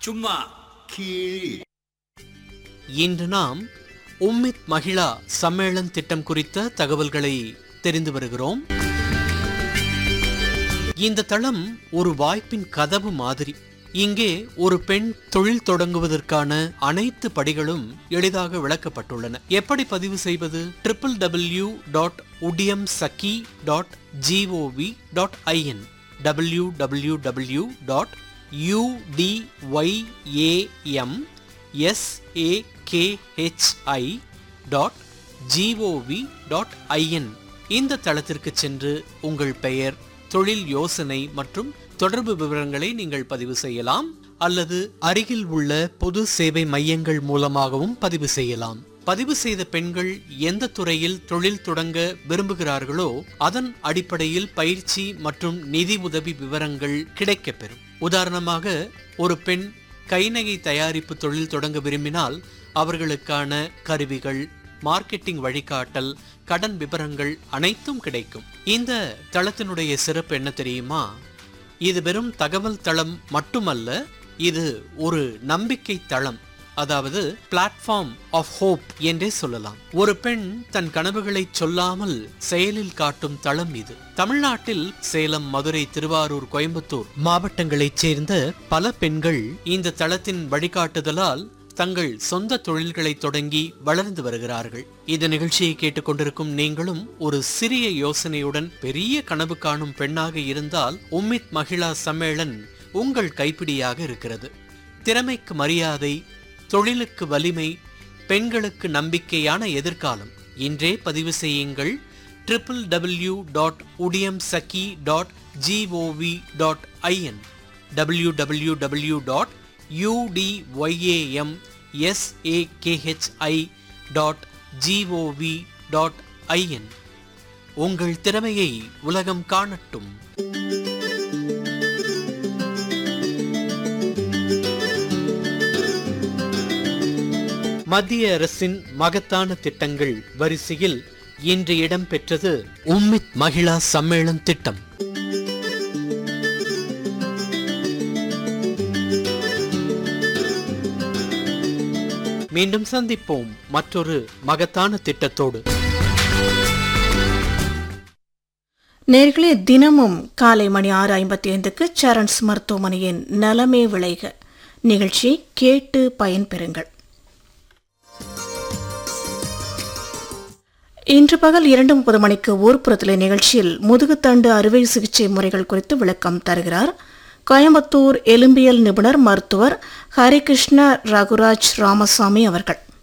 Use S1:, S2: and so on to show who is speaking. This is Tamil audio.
S1: சும்மா கீழ்
S2: இன்று நாம் உம்மித் மகிழா சம்மேளன் திட்டம் குறித்த தகவல்களை தெரிந்து வருகிறோம் இந்த தளம் ஒரு வாய்ப்பின் கதவு மாதிரி இங்கே ஒரு பெண் தொழில் தொடங்குவதற்கான அனைத்து படிகளும் எளிதாக விளக்கப்பட்டுள்ளன எப்படி பதிவு செய்வது triple W dot Udyam Sakhi dot G O V dot I N W W W dot U D Y A M S A K H I dot G O V dot I N இந்த தளத்திற்கு சென்று உங்கள் பெயர் தொழில் யோசனை மற்றும் தொடர்பு விவரங்களை நீங்கள் பதிவு செய்யலாம் அல்லது அருகில் உள்ள பொது சேவை மையங்கள் மூலமாகவும் பதிவு செய்யலாம் பதிவு செய்த பெண்கள் எந்த துறையில் தொழில் தொடங்க விரும்புகிறார்களோ அதன் அடிப்படையில் பயிற்சி மற்றும் நிதி உதவி விவரங்கள் கிடைக்கப்பெறும் உதாரணமாக ஒரு பெண் கைநகை தயாரிப்பு தொழில் தொடங்க விரும்பினால் அவர்களுக்கான கருவிகள் மார்க்கெட்டிங் வழிகாட்டல் கடன் விவரங்கள் அனைத்தும் கிடைக்கும் இந்த தளத்தினுடைய சிறப்பு என்ன தெரியுமா இது வெறும் தகவல் தளம் மட்டுமல்ல இது ஒரு நம்பிக்கை தளம் அதாவது பிளாட்ஃபார்ம் ஆஃப் ஹோப் என்றே சொல்லலாம் ஒரு பெண் தன் கனவுகளை சொல்லாமல் செயலில் காட்டும் தளம் இது தமிழ்நாட்டில் சேலம் மதுரை திருவாரூர் கோயம்புத்தூர் மாவட்டங்களைச் சேர்ந்த பல பெண்கள் இந்த தளத்தின் வழிகாட்டுதலால் தங்கள் சொந்த தொழில்களை தொடங்கி வளர்ந்து வருகிறார்கள் இந்த நிகழ்ச்சியை கேட்டுக்கொண்டிருக்கும் நீங்களும் ஒரு சிறிய யோசனையுடன் பெரிய கனவு காணும் பெண்ணாக இருந்தால் உம்மித் மகிழா சம்மேளன் உங்கள் கைப்பிடியாக இருக்கிறது திறமைக்கு மரியாதை தொழிலுக்கு வலிமை பெண்களுக்கு நம்பிக்கையான எதிர்காலம் இன்றே பதிவு செய்யுங்கள் triple W dot Udyam Sakhi dot G O V dot I N W W W dot U D Y A M S A K H I dot G O V dot I N உங்கள் திறமையை உலகம் காணட்டும் மத்திய அரசின் மகத்தான திட்டங்கள் வரிசையில் இன்று இடம்பெற்றது உம்மித் மகிழா சம்மேளன் திட்டம் மீண்டும் சந்திப்போம் மற்றொரு மகத்தான திட்டத்தோடு
S3: நேர்களே தினமும் காலை மணி ஆறு ஐம்பத்தி ஐந்துக்கு சரண்ஸ் மருத்துவமனையின் நலமே விளைக நிகழ்ச்சி கேட்டு பயன்பெறுங்கள் இன்று பகல் இரண்டு முப்பது மணிக்கு ஊர்ப்புறத்திலே நிகழ்ச்சியில் முதுகுத்தண்டு அறுவை சிகிச்சை முறைகள் குறித்து விளக்கம் தருகிறார் கோயம்புத்தூர் எலும்பியல் நிபுணர் மருத்துவர் ஹரிகிருஷ்ண ரகுராஜ் ராமசாமி அவர்கள்